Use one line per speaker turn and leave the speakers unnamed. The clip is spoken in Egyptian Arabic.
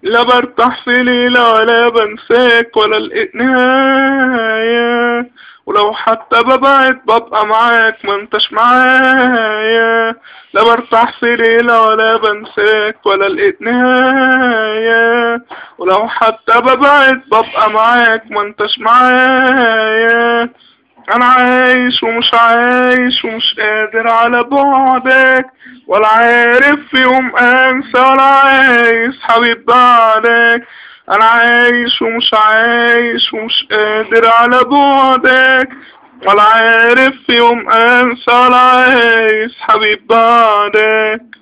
لا برتاح في ليلة ولا بنساك ولا لقيت نهاية ولو حتى ببعد ببقى معاك ما انتش معايا لا برتاح في ليلة ولا بنساك ولا لقيت نهاية ولو حتى ببعد ببقى معاك ما انتش معايا انا عايش ومش عايش ومش قادر على بعدك ولا عارف في يوم انسى ولا عايز حبيب بعدك انا عايش ومش عايش ومش قادر على بعدك ولا عارف في يوم انسى ولا عايز حبيب بعدك